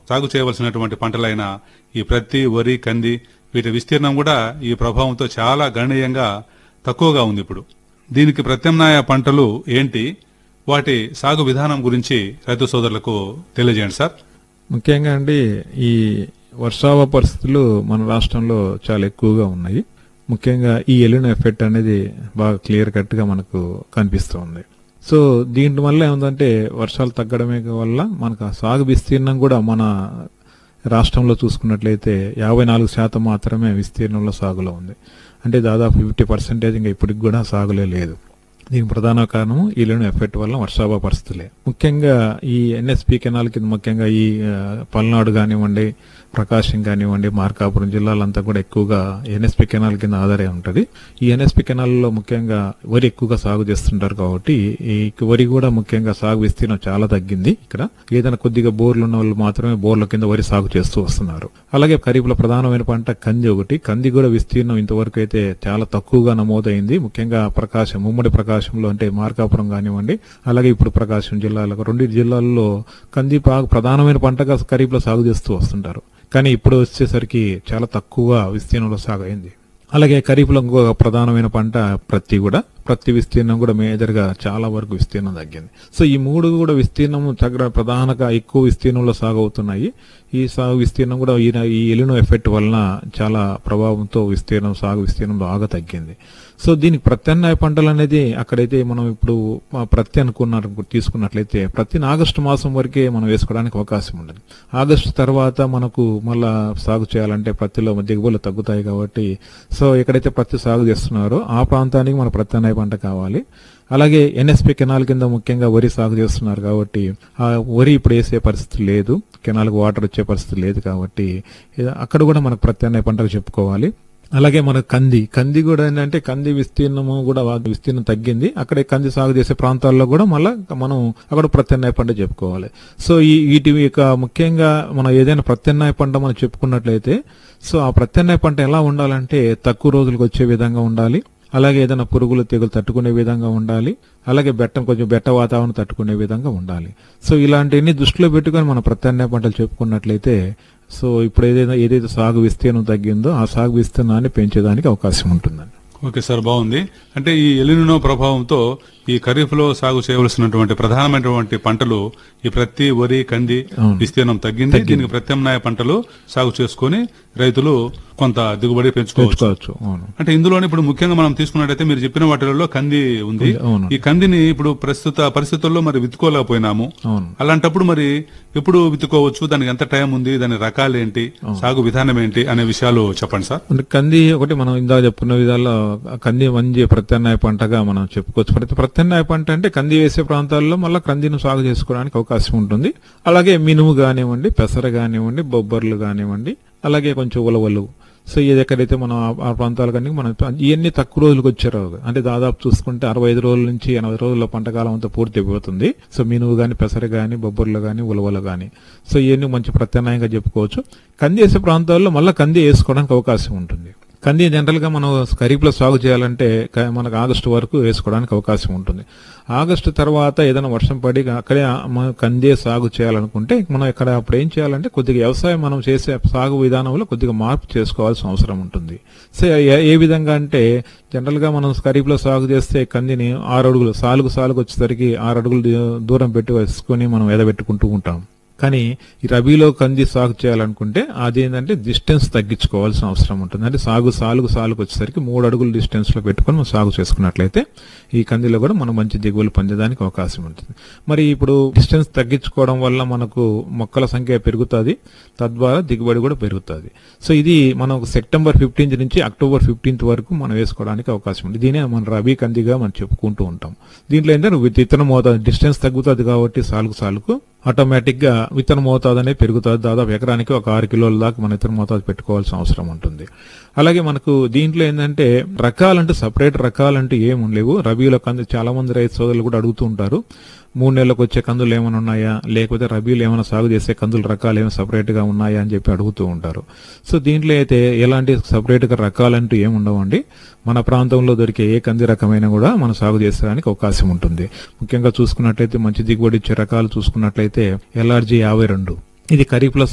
సాగు చేయవలసినటువంటి పంటలైన ఈ ప్రత్తి వరి కంది వీటి విస్తీర్ణం కూడా ఈ ప్రభావంతో చాలా గణనీయంగా తక్కువగా ఉంది ఇప్పుడు దీనికి ప్రత్యామ్నాయ పంటలు ఏంటి వాటి సాగు విధానం గురించి రైతు సోదరులకు తెలియజేయండి సార్ ముఖ్యంగా అండి ఈ వర్షావ పరిస్థితులు మన రాష్ట్రంలో చాలా ఎక్కువగా ఉన్నాయి ముఖ్యంగా ఈ ఎలిన ఎఫెక్ట్ అనేది బాగా క్లియర్ కట్ గా మనకు కనిపిస్తూ ఉంది సో దీంట్ వల్ల ఏముందంటే వర్షాలు తగ్గడమే వల్ల మనకు ఆ సాగు విస్తీర్ణం కూడా మన రాష్ట్రంలో చూసుకున్నట్లయితే యాభై నాలుగు శాతం మాత్రమే విస్తీర్ణంలో సాగులో ఉంది అంటే దాదాపు ఫిఫ్టీ పర్సెంటేజ్ ఇంకా ఇప్పటికి కూడా సాగులే లేదు దీనికి ప్రధాన కారణం ఈ లేని ఎఫెక్ట్ వల్ల వర్షాభా పరిస్థితులే ముఖ్యంగా ఈ ఎన్ఎస్పి కెనాల్ కింద ముఖ్యంగా ఈ ఆ, పల్నాడు కానివ్వండి ప్రకాశం కానివ్వండి మార్కాపురం జిల్లాలంతా కూడా ఎక్కువగా ఎన్ఎస్పి కెనాల్ కింద ఆధారే ఉంటుంది ఈ ఎన్ఎస్పి కెనాల్లో ముఖ్యంగా వరి ఎక్కువగా సాగు చేస్తుంటారు కాబట్టి ఈ వరి కూడా ముఖ్యంగా సాగు విస్తీర్ణం చాలా తగ్గింది ఇక్కడ ఏదైనా కొద్దిగా బోర్లు ఉన్న వాళ్ళు మాత్రమే బోర్ల కింద వరి సాగు చేస్తూ వస్తున్నారు అలాగే ఖరీఫ్లో ప్రధానమైన పంట కంది ఒకటి కంది కూడా విస్తీర్ణం ఇంతవరకు అయితే చాలా తక్కువగా నమోదైంది ముఖ్యంగా ప్రకాశం ఉమ్మడి ప్రకాశంలో అంటే మార్కాపురం కానివ్వండి అలాగే ఇప్పుడు ప్రకాశం జిల్లాలో రెండు జిల్లాల్లో కంది బాగా ప్రధానమైన పంటగా ఖరీఫ్లో సాగు చేస్తూ వస్తుంటారు కానీ ఇప్పుడు వచ్చేసరికి చాలా తక్కువ విస్తీర్ణంలో సాగు అయింది అలాగే ఖరీఫ్లో ఇంకో ప్రధానమైన పంట ప్రత్తి కూడా ప్రతి విస్తీర్ణం కూడా మేజర్ గా చాలా వరకు విస్తీర్ణం తగ్గింది సో ఈ మూడు కూడా విస్తీర్ణం తగ్గ ప్రధానంగా ఎక్కువ విస్తీర్ణంలో సాగు అవుతున్నాయి ఈ సాగు విస్తీర్ణం కూడా ఈ ఈ ఎలినో ఎఫెక్ట్ వలన చాలా ప్రభావంతో విస్తీర్ణం సాగు విస్తీర్ణం బాగా తగ్గింది సో దీనికి ప్రత్యామ్నాయ పంటలు అనేది అక్కడైతే మనం ఇప్పుడు ఆ, ప్రత్తి అనుకున్నారు తీసుకున్నట్లయితే ప్రతిని ఆగస్టు మాసం వరకే మనం వేసుకోవడానికి అవకాశం ఉండదు ఆగస్టు తర్వాత మనకు మళ్ళా సాగు చేయాలంటే ప్రత్తిలో దిగుబడులు తగ్గుతాయి కాబట్టి సో ఎక్కడైతే ప్రత్తి సాగు చేస్తున్నారో ఆ ప్రాంతానికి మన ప్రత్యామ్నాయ పంట కావాలి అలాగే ఎన్ఎస్పి కెనాల్ కింద ముఖ్యంగా వరి సాగు చేస్తున్నారు కాబట్టి ఆ వరి ఇప్పుడు వేసే పరిస్థితి లేదు కెనాల్కి వాటర్ వచ్చే పరిస్థితి లేదు కాబట్టి ఇది- అక్కడ కూడా మనకు ప్రత్యామ్నాయ పంటలు చెప్పుకోవాలి అలాగే మన కంది కంది కూడా ఏంటంటే కంది విస్తీర్ణము కూడా వా- విస్తీర్ణం తగ్గింది అక్కడే కంది సాగు చేసే ప్రాంతాల్లో కూడా మళ్ళా మనం అక్కడ ప్రత్యామ్నాయ పంట చెప్పుకోవాలి సో ఈ వీటి యొక్క ముఖ్యంగా మనం ఏదైనా ప్రత్యామ్నాయ పంట మనం చెప్పుకున్నట్లయితే సో ఆ ప్రత్యామ్నాయ పంట ఎలా ఉండాలంటే తక్కువ రోజులకు వచ్చే విధంగా ఉండాలి అలాగే ఏదైనా పురుగులు తెగులు తట్టుకునే విధంగా ఉండాలి అలాగే బెట్టం కొంచెం బెట్ట వాతావరణం తట్టుకునే విధంగా ఉండాలి సో ఇలాంటివన్నీ దృష్టిలో పెట్టుకొని మనం ప్రత్యామ్నాయ పంటలు చెప్పుకున్నట్లయితే సో ఇప్పుడు ఏదైనా ఏదైతే సాగు విస్తీర్ణం తగ్గిందో ఆ సాగు విస్తీర్ణాన్ని పెంచేదానికి అవకాశం ఉంటుందండి ఓకే సార్ బాగుంది అంటే ఈ ఎలినో ప్రభావంతో ఈ ఖరీఫ్ లో సాగు చేయవలసినటువంటి ప్రధానమైనటువంటి పంటలు ఈ ప్రత్తి వరి కంది అవును. విస్తీర్ణం తగ్గింది దీనికి ప్రత్యామ్నాయ పంటలు సాగు చేసుకుని రైతులు కొంత దిగుబడి పెంచుకోవచ్చు పెంచుకోవచ్చు అవును అంటే ఇందులోనే ఇప్పుడు ముఖ్యంగా మనం తీసుకున్నట్టయితే మీరు చెప్పిన వాటిలో కంది ఉంది అవును ఈ కందిని ఇప్పుడు ప్రస్తుత పరిస్థితుల్లో మరి విత్తుకోలేకపోయినాము అవును అలాంటప్పుడు మరి ఎప్పుడు విత్తుకోవచ్చు దానికి ఎంత టైం ఉంది దాని రకాలు ఏంటి సాగు విధానం ఏంటి అనే విషయాలు చెప్పండి సార్ అంటే కంది ఒకటి మనం ఇందాక చెప్పుకున్న విధాల్లో కంది మంచి ప్రత్యామ్నాయ పంటగా మనం చెప్పుకోవచ్చు ప్రతి ప్రత్యామ్నాయ పంట అంటే కంది వేసే ప్రాంతాల్లో మళ్ళీ కందిని సాగు చేసుకోవడానికి అవకాశం ఉంటుంది అలాగే మినుము కానివ్వండి పెసర కానివ్వండి బొబ్బర్లు కానివ్వండి అలాగే కొంచెం ఉలవలు సో ఇది ఎక్కడైతే మనం ఆ- ఆ ప్రాంతాలు కానీ మనం ఇవన్నీ తక్కువ రోజులకు వచ్చారు అంటే దాదాపు చూసుకుంటే అరవై ఐదు రోజుల నుంచి ఎనభై రోజుల పంటకాలం అంతా పూర్తి అయిపోతుంది సో మినువు గాని పెసర గాని బొబ్బర్లు గాని ఉలవలు గాని సో ఇవన్నీ మంచి ప్రత్యామ్నాయంగా చెప్పుకోవచ్చు కంది వేసే ప్రాంతాల్లో మళ్ళీ కంది వేసుకోవడానికి అవకాశం ఉంటుంది కంది జనరల్ గా మనం ఖరీఫ్లో సాగు చేయాలంటే క- మనకు ఆగస్టు వరకు వేసుకోవడానికి అవకాశం ఉంటుంది ఆగస్టు తర్వాత ఏదైనా వర్షం పడి అక్కడే మనం కందే సాగు చేయాలనుకుంటే మనం ఇక్కడ అప్పుడు ఏం చేయాలంటే కొద్దిగా వ్యవసాయం మనం చేసే సాగు విధానంలో కొద్దిగా మార్పు చేసుకోవాల్సిన అవసరం ఉంటుంది సో ఏ- ఏ విధంగా అంటే జనరల్ గా మనం ఖరీఫ్లో సాగు చేస్తే కందిని ఆరు అడుగులు సాలుగు సాలుగు వచ్చేసరికి ఆరు అడుగులు దూ- దూరం పెట్టి వేసుకొని మనం ఎదబెట్టుకుంటూ ఉంటాం కానీ ఈ రబీలో కంది సాగు చేయాలనుకుంటే అది ఏంటంటే డిస్టెన్స్ తగ్గించుకోవాల్సిన అవసరం ఉంటుంది అంటే సాగు సాలుగు సాలుగు వచ్చేసరికి మూడు అడుగుల డిస్టెన్స్ లో పెట్టుకొని మనం సాగు చేసుకున్నట్లయితే ఈ కందిలో కూడా మనం మంచి దిగుబడులు పొందేదానికి అవకాశం ఉంటుంది మరి ఇప్పుడు డిస్టెన్స్ తగ్గించుకోవడం వల్ల మనకు మొక్కల సంఖ్య పెరుగుతుంది తద్వారా దిగుబడి కూడా పెరుగుతుంది సో ఇది మనం సెప్టెంబర్ ఫిఫ్టీన్త్ నుంచి అక్టోబర్ ఫిఫ్టీన్త్ వరకు మనం వేసుకోవడానికి అవకాశం ఉంది దీనే మనం రబీ కందిగా మనం చెప్పుకుంటూ ఉంటాం దీంట్లో ఏంటంటే విత్తనం మోతాదు డిస్టెన్స్ తగ్గుతుంది కాబట్టి సాలుగు సాలుకు ఆటోమేటిక్ గా విత్తన మోతాదు అనేది పెరుగుతుంది దాదాపు ఎకరానికి ఒక ఆరు కిలోల దాకా మన విత్తన మోతాదు పెట్టుకోవాల్సిన అవసరం ఉంటుంది అలాగే మనకు దీంట్లో ఏంటంటే రకాలంటూ సపరేట్ రకాలంటూ ఏమి లేవు రబీలో కంది చాలా మంది రైతు సోదరులు కూడా అడుగుతూ ఉంటారు మూడు నెలలకు వచ్చే కందులు ఏమైనా ఉన్నాయా లేకపోతే రబీలు ఏమైనా సాగు చేసే కందుల రకాలు ఏమైనా సపరేట్ గా ఉన్నాయా అని చెప్పి అడుగుతూ ఉంటారు సో దీంట్లో అయితే ఎలాంటి సపరేట్ గా రకాలంటూ ఏమి ఉండవండి మన ప్రాంతంలో దొరికే ఏ కంది రకమైన కూడా మనం సాగు చేసేదానికి అవకాశం ఉంటుంది ముఖ్యంగా చూసుకున్నట్లయితే మంచి దిగుబడి ఇచ్చే రకాలు చూసుకున్నట్లయితే ఎల్ఆర్జీ యాభై రెండు ఇది ఖరీఫ్లో